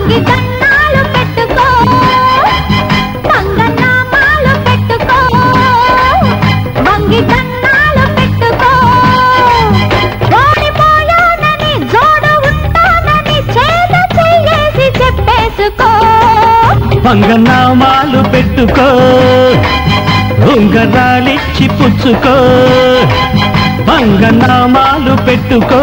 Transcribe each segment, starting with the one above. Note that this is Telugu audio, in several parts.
వంగి దండాలు పెట్టుకో పంగనామాలు పెట్టుకో వంగి దండాలు పెట్టుకో ఓడిపోయానని జోడు ఉంటానని చేత చెయ్యేసి చెప్పేసుకో పంగనామాలు పెట్టుకో ఉంగరాలిచ్చి పుచ్చుకో పంగనామాలు పెట్టుకో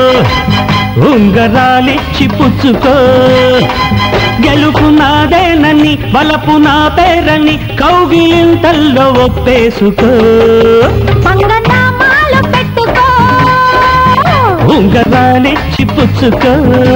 ఉంగరాలిచ్చి పుచ్చుకో గెలుపు నాదేనని బలపు నా పేరని కౌగిలింతల్లో ఒప్పేసుకో పంగనామాలు పెట్టుకో ఉంగరాలిచ్చి పుచ్చుకో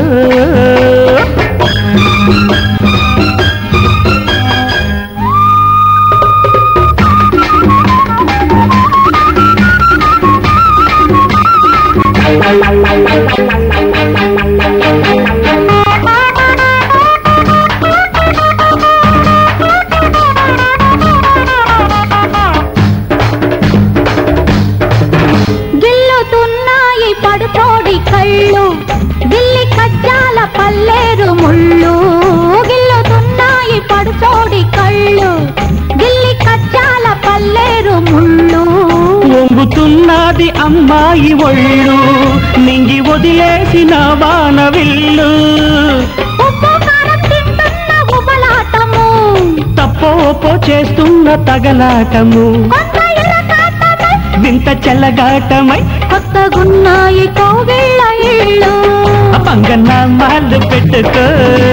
గిల్లుతున్నాయి పడుతోడి కళ్ళు గిల్లి కజ్జాల పల్లేరు ముళ్ళు గిల్లుతున్నాయి పడుతోడి కళ్ళు గిల్లి కజ్జాల పల్లేరు ముళ్ళు వంగుతున్నది అమ్మాయి ఒళ్ళు నింగి వదిలేసిన వానవిల్లు ఉప్పు కారం తింటున్న ఉబలాటము తప్పోపో చేస్తున్న తగలాటము కొత్త ఎర్రకాటమై వింత చెల్లగాటమై కొత్తగున్నాయి కోగిళ్ళ ఇళ్ళు పంగనామాలు పెట్టుకో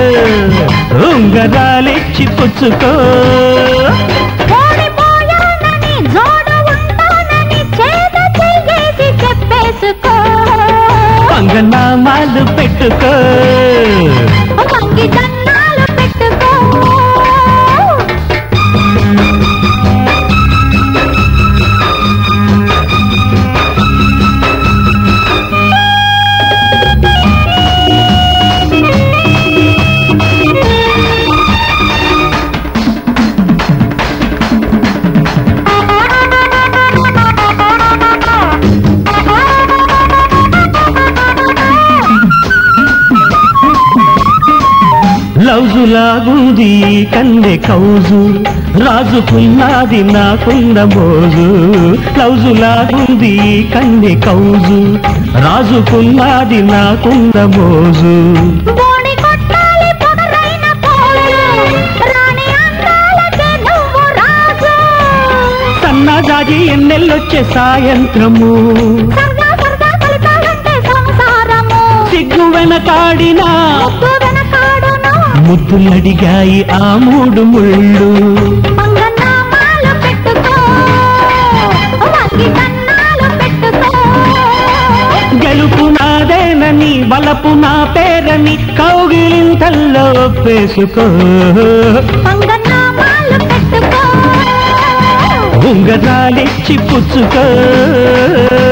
ఉంగరాలిచ్చి పుచ్చుకో ఓడిపోయానని జోడు ఉంటానని చేత చెయ్యేసి చెప్పేసుకో పంగనామాలు పెట్టుకో వంగి దండాలు పెట్టుకో లౌజు లాగుంది కందె కౌజు రాజుకున్నది నాకున్న మోజు లౌజు లాగుంది కందె కౌజు రాజుకున్నది నాకున్న మోజు బోడి కొట్టాలి పొగరైన పోజు రాణి అందాలకే నువ్వు రాజు సన్నజాజి ఎన్నెల్లొచ్చే సాయంత్రము సరదా సరదా కలిపాలంటే సంసారము సిగ్గు వెనకాడినా ముగ్గు వెనకాడును ముద్దులడిగాయి ఆ మూడు ముళ్ళు పంగనామాలు పెట్టుకో వంగి కన్నాలు పెట్టుకో గెలుపు నాదేనని బలపు నా పేరని కౌగిలింతల్లో ఒప్పేసుకో పంగనామాలు పెట్టుకో ఉంగరాలిచ్చి పుచ్చుకో